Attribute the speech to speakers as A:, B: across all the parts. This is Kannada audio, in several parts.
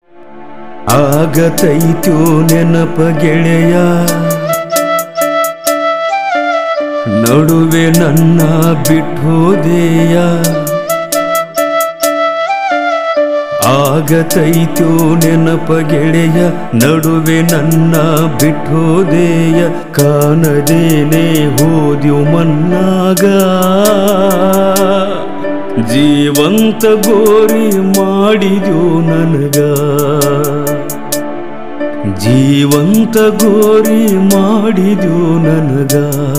A: ಆಗತೈತ್ಯೋ ನೆನಪ ಗೆಳೆಯ ನಡುವೆ ನನ್ನ ಬಿಟ್ಟೋದೆಯ ಆಗತೈತ್ಯೋ ನೆನಪ ಗೆಳೆಯ ನಡುವೆ ನನ್ನ ಬಿಟ್ಟೋದೆಯ ಕಾಣದೇನೆ ಹೋದ್ಯು ಮನ್ನಾಗ ಜೀವಂತ ಗೋರಿ ಮಾಡಿದ್ಯೋ ನನಗ ಜೀವಂತ ಗೋರಿ ಮಾಡಿದ್ಯೋ ನನಗ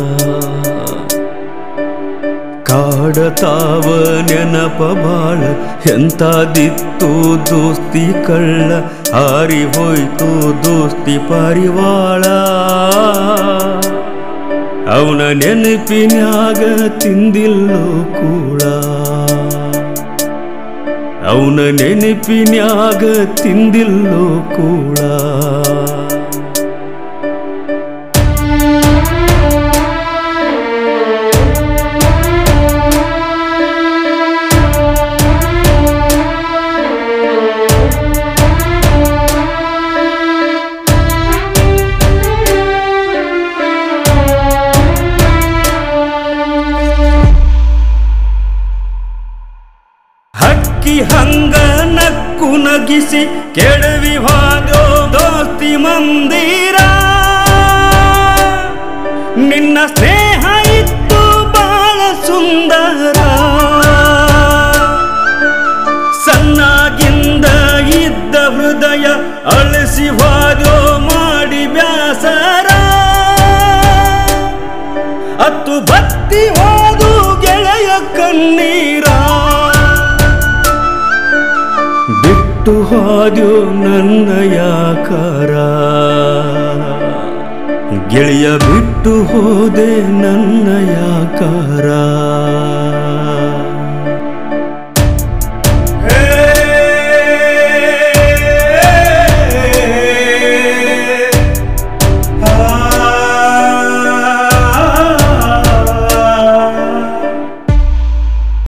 A: ಕಾಡತಾವ ನೆನಪ ಬಾಳ ಎಂತಾದಿತ್ತು ದೋಸ್ತಿ ಕಳ್ಳ ಹಾರಿ ಹೋಯ್ತು ದೋಸ್ತಿ ಪಾರಿವಾಳ ಅವನ ನೆನಪಿನ್ಯಾಗ ತಿಂದಿಲ್ಲೋ ಕೂಳ ಅವನ ನೆನಪಿನ್ಯಾಗ ತಿಂದಿಲ್ಲೋ ಕೂಳ ಹಕ್ಕಿ ಹಂಗ ನಕ್ಕು ನಗಿಸಿ ಕೆಡವಿ ಹೋದೋ ದೋಸ್ತಿ ಮಂದಿರ ನಿನ್ನ ಸ್ನೇಹ ಇತ್ತು ಬಾಳ ಸುಂದರ ಸಣ್ಣಾಗಿಂದ ಇದ್ದ ಹೃದಯ ಅಳಿಸಿ ಹೋದೋ ಮಾಡಿ ಬ್ಯಾಸರ ಅತ್ತು ಬತ್ತಿ ಹೋದು ಗೆಳೆಯ ಕಣ್ಣೀರ ಬಿಟ್ಟು ಹೋದ್ಯೋ ನನ್ನ ಯಾಕಾರ ಗೆಳೆಯ ಬಿಟ್ಟು ಹೋದೆ ನನ್ನ ಯಾಕಾರ